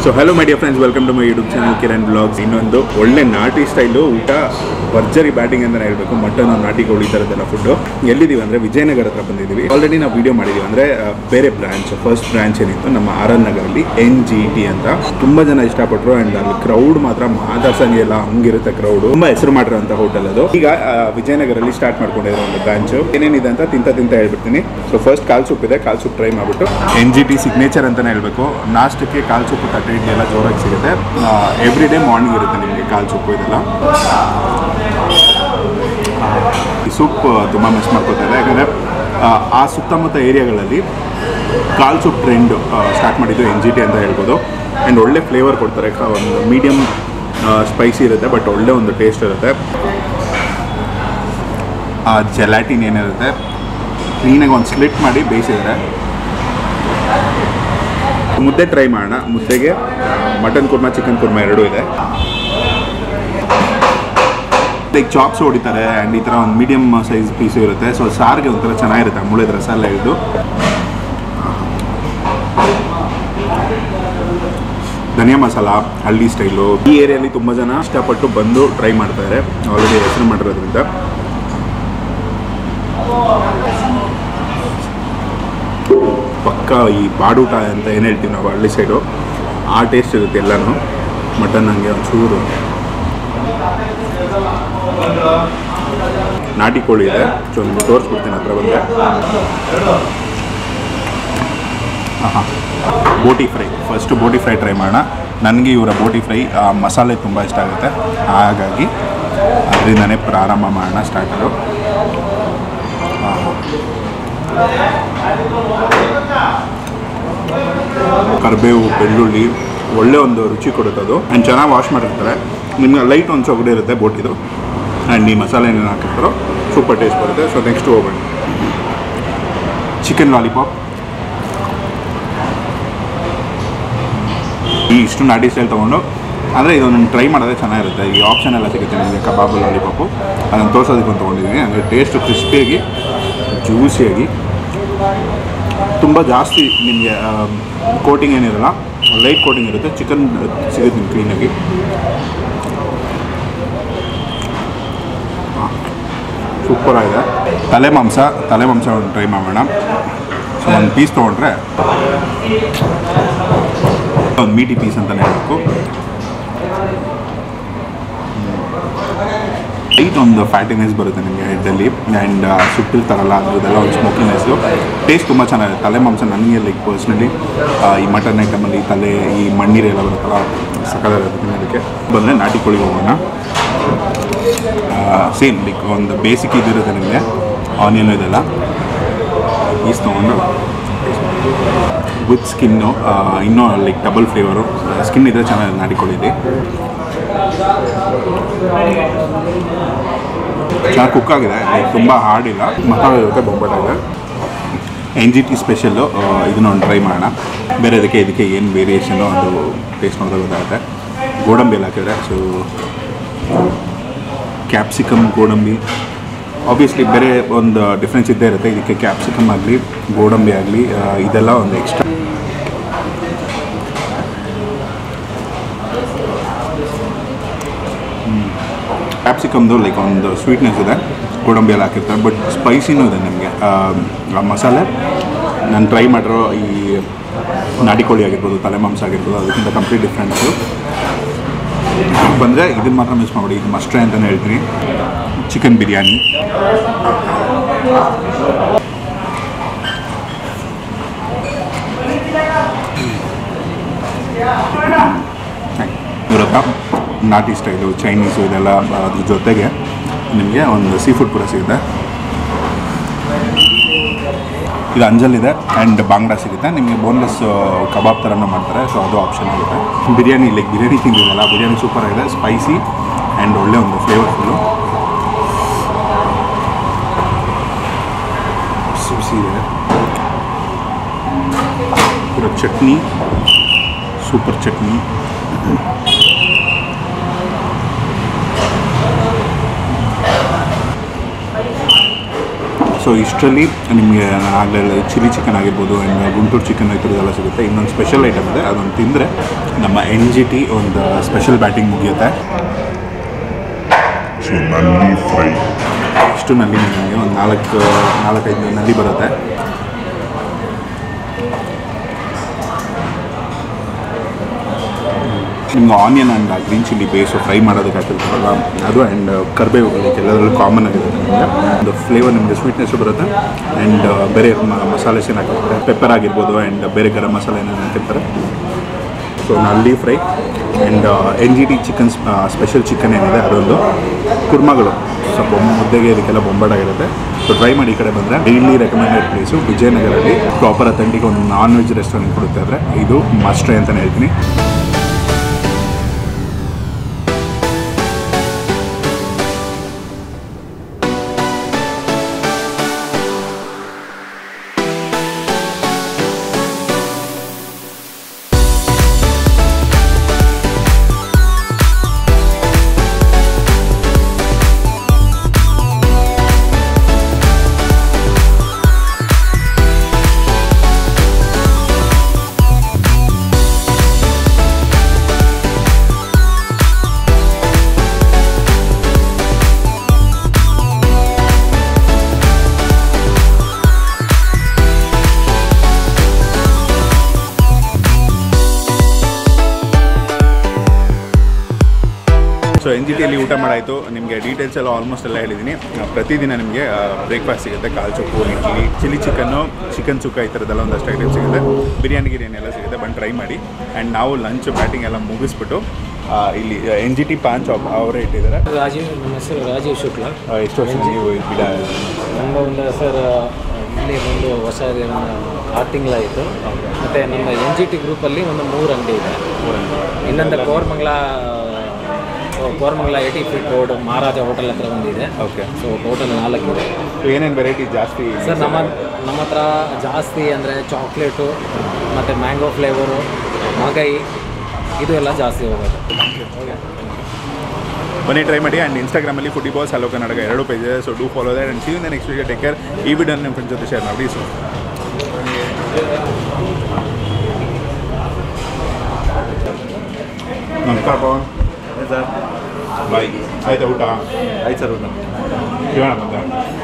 so hello my dear friends welcome to my YouTube channel Kiran blogs ಇನ್ನೊಂದು ಒಳ್ಳೆ ನಾಟಿ style ಊಟ ಭರ್ಜರಿ ಬ್ಯಾಟಿಂಗ್ ಅಂತಲೇ ಹೇಳ್ಬೇಕು ಮಟನ್ ನಾಟಿ ಕೋಳಿ ಈ ಥರದ್ದೆಲ್ಲ ಫುಡ್ಡು ಎಲ್ಲಿದ್ದೀವಿ ಅಂದರೆ ವಿಜಯನಗರ ಹತ್ರ ಬಂದಿದ್ದೀವಿ ಆಲ್ರೆಡಿ ನಾವು ವಿಡಿಯೋ ಮಾಡಿದ್ದೀವಿ ಅಂದರೆ ಬೇರೆ ಬ್ರಾಂಚ್ ಫಸ್ಟ್ ಬ್ರಾಂಚ್ ಏನಿತ್ತು ನಮ್ಮ ಆರ್ ಎನ್ ನಗರಲ್ಲಿ ಎನ್ ಜಿ ಟಿ ಅಂತ ತುಂಬ ಜನ ಇಷ್ಟಪಟ್ಟರು ಆ್ಯಂಡ್ ಅಲ್ಲಿ ಕ್ರೌಡ್ ಮಾತ್ರ ಮಾತಾಡ್ಸಂಗೆ ಎಲ್ಲ ಹಂಗಿರುತ್ತೆ ಕ್ರೌಡ್ ತುಂಬ ಹೆಸರು ಮಾಡಿರೋಂಥ ಹೋಟೆಲ್ ಅದು ಈಗ ಆ, ವಿಜಯನಗರಲ್ಲಿ ಸ್ಟಾರ್ಟ್ ಮಾಡ್ಕೊಂಡಿರೋ ಒಂದು ಬ್ರಾಂಚ್ ಏನೇನಿದೆ ಅಂತ ತಿಂತ ತಿಂತ ಹೇಳ್ಬಿಡ್ತೀನಿ ಸೊ ಫಸ್ಟ್ ಕಾಲ್ ಸೂಪ್ ಇದೆ ಕಾಲ್ ಸೂಪ್ ಟ್ರೈ ಮಾಡಿಬಿಟ್ಟು ಎನ್ ಜಿ ಟಿ ಸಿಗ್ನೇಚರ್ ಅಂತಲೇ ಹೇಳ್ಬೇಕು ನಾಷ್ಟಕ್ಕೆ ಕಾಲ್ ಸೂಪ್ ತಟ್ಟೆ ಇಡ್ಲಿ ಎಲ್ಲ ಜೋರಾಗಿ ಸಿಗುತ್ತೆ ಎವ್ರಿ ಡೇ ಮಾರ್ನಿಂಗ್ ಇರುತ್ತೆ ನಿಮಗೆ ಕಾಲ್ ಸೂಪು ಇದೆಲ್ಲ ಈ ಸೂಪ್ ತುಂಬ ಮಿಸ್ ಮಾಡ್ಕೋತಾರೆ ಯಾಕಂದರೆ ಆ ಸುತ್ತಮುತ್ತ ಏರಿಯಾಗಳಲ್ಲಿ ಕಾಲ್ ಸೂಪ್ ಟ್ರೆಂಡ್ ಸ್ಟಾರ್ಟ್ ಮಾಡಿದ್ದು ಎನ್ ಜಿ ಟಿ ಅಂತ ಹೇಳ್ಬೋದು ಆ್ಯಂಡ್ ಒಳ್ಳೆ ಫ್ಲೇವರ್ ಕೊಡ್ತಾರೆ ಕ- ಒಂದು ಮೀಡಿಯಮ್ ಸ್ಪೈಸಿ ಇರುತ್ತೆ ಬಟ್ ಒಳ್ಳೆ ಒಂದು ಟೇಸ್ಟ್ ಇರುತ್ತೆ ಆ ಜೆಲಾಟಿನ್ ಏನಿರುತ್ತೆ ಕ್ಲೀನಾಗಿ ಒಂದು ಸ್ಲಿಟ್ ಮಾಡಿ ಬೇಯಿಸಿದ್ದಾರೆ ಮುದ್ದೆ ಟ್ರೈ ಮಾಡೋಣ ಮುದ್ದೆಗೆ ಮಟನ್ ಕುರ್ಮಾ ಚಿಕನ್ ಕುರ್ಮಾ ಎರಡೂ ಇದೆ ಲೈಕ್ ಚಾಪ್ಸ್ ಹೊಡಿತಾರೆ ಆ್ಯಂಡ್ ಈ ಥರ ಒಂದು ಮೀಡಿಯಮ್ ಸೈಜ್ ಪೀಸು ಇರುತ್ತೆ ಸೊ ಸಾರಿಗೆ ಒಂಥರ ಚೆನ್ನಾಗಿರುತ್ತೆ ಮುಳಿದ ರಸ ಎಲ್ಲ ಇದ್ದು ಧನಿಯಾ ಮಸಾಲ ಹಳ್ಳಿ ಸ್ಟೈಲು ಈ ಏರಿಯಲ್ಲಿ ತುಂಬ ಜನ ಇಷ್ಟಪಟ್ಟು ಬಂದು ಟ್ರೈ ಮಾಡ್ತಾರೆ ಆಲ್ರೆಡಿ ಹೆಸರು ಮಾಡಿರೋದ್ರಿಂದ ಪಕ್ಕ ಈ ಬಾಡೂಟ ಅಂತ ಏನು ಹೇಳ್ತೀವಿ ನಾವು ಹಳ್ಳಿ ಸೈಡು ಆ ಟೇಸ್ಟ್ ಇರುತ್ತೆ ಎಲ್ಲನೂ ಮಟನ್ ಹಂಗೆ ಒಂಚೂರು ನಾಟಿ ಕೋಳಿ ಇದೆ ಸೊ ನಿಮ್ಗೆ ತೋರಿಸ್ಬಿಡ್ತೀನಿ ಹತ್ರ ಬಂದರೆ ಹಾಂ boti fry first boti fry try ಮಾಡೋಣ ನನಗೆ ಇವರ ಬೋಟಿ ಫ್ರೈ ಆ, ಮಸಾಲೆ ತುಂಬ ಇಷ್ಟ ಆಗುತ್ತೆ ಹಾಗಾಗಿ ಅದರಿಂದನೇ ಪ್ರಾರಂಭ ಮಾಡೋಣ ಸ್ಟಾರ್ಟರು ಕರಿಬೇವು ಬೆಳ್ಳುಳ್ಳಿ ಒಳ್ಳೆ ಒಂದು ರುಚಿ ಕೊಡುತ್ತೆ ಅದು ಆ್ಯಂಡ್ ಚೆನ್ನಾಗಿ ವಾಶ್ ಮಾಡಿರ್ತಾರೆ ನಿಮ್ಗೆ ಲೈಟ್ ಒಂದು ಸೊಗಡೆ ಇರುತ್ತೆ ಬೋಟಿದು ಆ್ಯಂಡ್ ಈ ಮಸಾಲೆ ಏನೇನು ಹಾಕಿರ್ತಾರೋ ಸೂಪರ್ ಟೇಸ್ಟ್ ಬರುತ್ತೆ ಸೊ ನೆಕ್ಸ್ಟ್ ಹೋಗೋಣ ಚಿಕನ್ ಲಾಲಿಪಾಪ್ ಈ ಇಷ್ಟು ನಾಟಿ ಸ್ಟೈಲ್ ತೊಗೊಂಡು ಅಂದರೆ ಇದೊಂದು ಟ್ರೈ ಮಾಡಿದ್ರೆ ಚೆನ್ನಾಗಿರುತ್ತೆ ಈ ಆಪ್ಷನ್ ಎಲ್ಲ ಸಿಗುತ್ತೆ ನಿಮಗೆ ಕಬಾಬ್ ಲಾಲಿಪಾಪು ಅದನ್ನು ತೋರ್ಸೋದಕ್ಕೆ ಒಂದು ತೊಗೊಂಡಿದ್ದೀನಿ ಅಂದರೆ ಟೇಸ್ಟು ಕ್ರಿಸ್ಪಿಯಾಗಿ ಜ್ಯೂಸಿಯಾಗಿ ತುಂಬ ಜಾಸ್ತಿ ನಿಮಗೆ ಕೋಟಿಂಗ್ ಏನಿರಲ್ಲ ಲೈಟ್ ಕೋಟಿಂಗ್ ಇರುತ್ತೆ ಚಿಕನ್ ಸಿಗುತ್ತೆ ನಿಮ್ಗೆ ಕ್ಲೀನಾಗಿ ಸೂಪರ್ ಆಗಿದೆ ತಲೆ ಮಾಂಸ ತಲೆ ಮಾಂಸ ಒಂದು ಟ್ರೈ ಮಾಡೋಣ ಸೊ ಒಂದು ಪೀಸ್ ತೊಗೊಂಡ್ರೆ ಒಂದು ಮೀಟಿ ಪೀಸ್ ಅಂತಲೇ ಹೇಳಬೇಕು ಲೈಟ್ ಒಂದು ಫ್ಯಾಟಿನೆಸ್ ಬರುತ್ತೆ ನಿಮಗೆ ಹೆಡ್ಡಲ್ಲಿ ಆ್ಯಂಡ್ ಸುಟ್ಟಿರ್ತಾರಲ್ಲ ಅದರದೆಲ್ಲ ಒಂದು ಸ್ಮೋಕಿನೆಸ್ಸು ಟೇಸ್ಟ್ ತುಂಬ ಚೆನ್ನಾಗಿದೆ ತಲೆ ಮಾಂಸ ನನಗೆ ಲೈಕ್ ಪರ್ಸ್ನಲಿ ಈ ಮಟನ್ ಐಟಮಲ್ಲಿ ತಲೆ ಈ ಮಣ್ಣೀರು ಎಲ್ಲ ಬರುತ್ತಲ್ಲ ಸಕ್ಕದಾಗುತ್ತೆ ತಿನ್ನೋದಕ್ಕೆ ಬಂದರೆ ನಾಟಿ ಕೋಳಿಗೆ ಹೋಗೋಣ ಸೇಮ್ ಲೈಕ್ ಒಂದು ಬೇಸಿಕ್ ಇದಿರುತ್ತೆ ನಿಮಗೆ ಆನಿಯನ್ ಇದೆಲ್ಲ ಪೀಸ್ ತೊಗೊಂಡು ವಿತ್ ಸ್ಕಿನ್ನು ಇನ್ನೂ ಲೈಕ್ ಡಬಲ್ ಫ್ಲೇವರು ಸ್ಕಿನ್ ಇದ್ರೆ ಚೆನ್ನಾಗಿ ನಾಟಿ ಕೋಳಿಲಿ ಚೆನ್ನಾಗಿ ಕುಕ್ ಆಗಿದೆ ಲೈಕ್ ತುಂಬ ಹಾರ್ಡಿಲ್ಲ ಮಸಾಲೆ ಇರುತ್ತೆ ಬೊಂಬಾಟಾಗಿದೆ ಎನ್ ಜಿ ಟಿ ಸ್ಪೆಷಲ್ಲು ಇದನ್ನ ಒಂದು ಟ್ರೈ ಮಾಡೋಣ ಬೇರೆ ಇದಕ್ಕೆ ಇದಕ್ಕೆ ಏನು ವೇರಿಯೇಷನು ಅದು ಟೇಸ್ಟ್ ನೋಡಿದಾಗ ಗೊತ್ತಾಗುತ್ತೆ ಗೋಡಂಬಿ ಎಲ್ಲ ಹಾಕಿದ್ರೆ ಸೊ ಕ್ಯಾಪ್ಸಿಕಮ್ ಗೋಡಂಬಿ ಆಬ್ವಿಯಸ್ಲಿ ಬೇರೆ ಒಂದು ಡಿಫ್ರೆನ್ಸ್ ಇದ್ದೇ ಇರುತ್ತೆ ಇದಕ್ಕೆ ಕ್ಯಾಪ್ಸಿಕಮ್ ಆಗಲಿ ಗೋಡಂಬಿ ಆಗಲಿ ಇದೆಲ್ಲ ಒಂದು ಎಕ್ಸ್ಟ್ರಾ ಕ್ಯಾಪ್ಸಿಕಮ್ದು ಲೈಕ್ ಒಂದು ಸ್ವೀಟ್ನೆಸ್ ಇದೆ ಗೋಡಂಬಿ ಎಲ್ಲ ಹಾಕಿರ್ತಾರೆ ಬಟ್ ಸ್ಪೈಸಿನೂ ಇದೆ ನಿಮಗೆ ಆ ಮಸಾಲೆ ನಾನು ಟ್ರೈ ಮಾಡಿರೋ ಈ ನಾಟಿ ಕೋಳಿ ಆಗಿರ್ಬೋದು ತಲೆ ಮಾಂಸ ಆಗಿರ್ಬೋದು ಅದಕ್ಕಿಂತ ಕಂಪ್ಲೀಟ್ ಡಿಫ್ರೆನ್ಸು ಬಂದರೆ ಇದನ್ನು ಮಾತ್ರ ಮಿಸ್ ಮಾಡಿ ಇದು ಮಸ್ಟ್ರೆ ಅಂತಲೇ ಹೇಳ್ತೀನಿ ಚಿಕನ್ ಬಿರಿಯಾನಿ ಇವ್ರ ಹತ್ರ ನಾಟಿ ಸ್ಟೈಲು ಚೈನೀಸು ಇದೆಲ್ಲ ಅದ್ರ ಜೊತೆಗೆ ನಿಮಗೆ ಒಂದು ಸೀ ಫುಡ್ ಕೂಡ ಸಿಗುತ್ತೆ ಇದು ಅಂಜಲ್ ಇದೆ ಆ್ಯಂಡ್ ಬಾಂಗ್ಡಾ ಸಿಗುತ್ತೆ ನಿಮಗೆ ಬೋನ್ಲೆಸ್ ಕಬಾಬ್ ಥರನೂ ಮಾಡ್ತಾರೆ ಸೊ ಅದು ಆಪ್ಷನ್ ಆಗುತ್ತೆ ಬಿರಿಯಾನಿ ಲೈಕ್ ಬಿರಿಯಾನಿ ತಿಂದಿದ್ದಲ್ಲ ಬಿರಿಯಾನಿ ಸೂಪರ್ ಆಗಿದೆ ಸ್ಪೈಸಿ ಆ್ಯಂಡ್ ಒಳ್ಳೆ ಒಂದು ಫ್ಲೇವರ್ಫುಲ್ಲು ಸುಸಿ ಇದೆ ಇದರ ಚಟ್ನಿ ಸೂಪರ್ ಚಟ್ನಿ ಸೊ ಇಷ್ಟರಲ್ಲಿ ನಿಮಗೆ ಆಗಲೇ ಚಿಲ್ಲಿ ಚಿಕನ್ ಆಗಿರ್ಬೋದು ಆ್ಯಂಡ್ ಗುಂಟೂರು ಚಿಕನ್ ಈ ಥರದ್ದೆಲ್ಲ ಸಿಗುತ್ತೆ ಇನ್ನೊಂದು ಸ್ಪೆಷಲ್ ಐಟಮ್ ಇದೆ ಅದೊಂದು ತಿಂದರೆ ನಮ್ಮ ಎನ್ ಜಿ ಟಿ ಒಂದು ಸ್ಪೆಷಲ್ ಬ್ಯಾಟಿಂಗ್ ಮುಗಿಯುತ್ತೆ ಸೊ ನಲ್ಲಿ ಫ್ರೈ ಇಷ್ಟು ನಲ್ಲಿ ನಿಮಗೆ ಒಂದು ನಾಲ್ಕು ನಾಲ್ಕೈದು ನಲ್ಲಿ ಬರುತ್ತೆ ನಿಮ್ಗೆ onion and green chilli base fry ಮಾಡೋದಕ್ಕೆ ಹಾಕಿರ್ತಾರಲ್ಲ ಅದು ಆ್ಯಂಡ್ ಕರ್ಬೇವು ಎಲ್ಲದರಲ್ಲೂ ಕಾಮನ್ ಆಗಿರುತ್ತೆ ನಿಮಗೆ ಒಂದು ಫ್ಲೇವರ್ ನಿಮಗೆ ಸ್ವೀಟ್ನೆಸ್ಸು ಬರುತ್ತೆ ಆ್ಯಂಡ್ ಬೇರೆ ಮ- ಮಸಾಲೆಸ್ ಏನು ಹಾಕಿರ್ತಾರೆ ಪೆಪ್ಪರ್ ಆಗಿರ್ಬೋದು ಆ್ಯಂಡ್ ಬೇರೆ ಗರಂ ಮಸಾಲೆ ಏನೇನು ಹಾಕಿರ್ತಾರೆ ಸೊ ನಲ್ಲಿ fry and N G T chicken special chicken ಏನಿದೆ ಅದೊಂದು ಕುರ್ಮಗಳು ಸೊ ಬೊಮ್ಮ ಮುದ್ದೆಗೆ ಇದಕ್ಕೆಲ್ಲ ಬೊಂಬಾಡಾಗಿರುತ್ತೆ ಸೊ ಟ್ರೈ ಮಾಡಿ ಈ ಕಡೆ ಬಂದರೆ ಡೈಲಿ ರೆಕಮೆಂಡೆಡ್ ಪ್ಲೇಸು ವಿಜಯನಗರಲ್ಲಿ ಪ್ರಾಪರ್ ಅಥೆಂಟಿಕ್ ಒಂದು ನಾನ್ ವೆಜ್ ರೆಸ್ಟೋರೆಂಟ್ ಕೊಡುತ್ತೆ ಅಂದರೆ ಇದು ಮಸ್ಟ್ರೇ ಅಂತಲೇ ಹೇಳ್ತೀನಿ ಸೊ ಎನ್ ಜಿ ಟಿಯಲ್ಲಿ ಊಟ ಮಾಡಾಯಿತು ನಿಮಗೆ ಡೀಟೇಲ್ಸ್ ಎಲ್ಲ ಆಲ್ಮೋಸ್ಟ್ ಎಲ್ಲ ಹೇಳಿದ್ದೀನಿ ಆ, ಪ್ರತಿದಿನ ನಿಮಗೆ ಬ್ರೇಕ್ಫಾಸ್ಟ್ ಸಿಗುತ್ತೆ ಕಾಲ್ chop idli chilli chicken chicken sukka ಈ ಥರದ್ದೆಲ್ಲ ಒಂದಷ್ಟು ಐಟಮ್ ಸಿಗುತ್ತೆ ಬಿರಿಯಾನಿ ಗಿರಿಯಾನಿ ಎಲ್ಲ ಸಿಗುತ್ತೆ ಬಂದು ಟ್ರೈ ಮಾಡಿ ಆ್ಯಂಡ್ ನಾವು ಲಂಚ್ ಬ್ಯಾಟಿಂಗ್ ಎಲ್ಲ ಮುಗಿಸ್ಬಿಟ್ಟು ಆ, ಇಲ್ಲಿ N G T paan shop ಅವರೇ ಇಟ್ಟಿದ್ದಾರೆ ರಾಜೀವ್ ನನ್ನ ಹೆಸರು ರಾಜೀವ್ ಶುಕ್ಲಾ ಆ, ಎಷ್ಟು ವರ್ಷ ನೀವು ಈ ಗಿಡ ನಮ್ಮ ಒಂದು ಸರ್ ಇಲ್ಲಿ ಒಂದು ಹೊಸ ಒಂದು ಆರು ತಿಂಗಳಾಯಿತು ಮತ್ತು ನಮ್ಮ ಎನ್ ಜಿ ಟಿ ಗ್ರೂಪಲ್ಲಿ ಒಂದು ಮೂರು ಅಂಗಡಿ ಇದೆ ಇನ್ನೊಂದು Koramangala Koramangala eighty feet road Maharaja hotel ಹತ್ರ ಒಂದಿದೆ ಓಕೆ ಸೊ ಟೋಟಲ್ ನಾಲ್ಕಿದೆ ಏನೇನು ವೆರೈಟಿ ಜಾಸ್ತಿ ಸರ್ ನಮ್ಮ ನಮ್ಮ ಹತ್ರ ಜಾಸ್ತಿ ಅಂದರೆ ಚಾಕ್ಲೇಟು ಮತ್ತು ಮ್ಯಾಂಗೋ ಫ್ಲೇವರು ಮಗೈ ಇದು ಎಲ್ಲ ಜಾಸ್ತಿ ಹೋಗೋದು ಬನ್ನಿ ಟ್ರೈ ಮಾಡಿ ಆ್ಯಂಡ್ ಇನ್ಸ್ಟಾಗ್ರಾಮಲ್ಲಿ ಫುಡಿ ಬಾಸ್ ಹಲೋ ಕರ್ನಾಟಕ ಎರಡು ಪೇಜ್ ಇದೆ so do follow that and see in the next video take care ಈ ವಿಡಿಯೋ ನಿಮ್ಮ ಫ್ರೆಂಡ್ಸ್ ಜೊತೆ ಶೇರ್ ಮಾಡಿ ಸೊ ನಮಸ್ಕಾರ ಪವನ್ ಸರ್ ಬಾಯ್ ಆಯ್ತಾ ಊಟ ಆಯ್ತು ಸರ್ ಊಟ ಹೇಳೋಣ ಮತ್ತೆ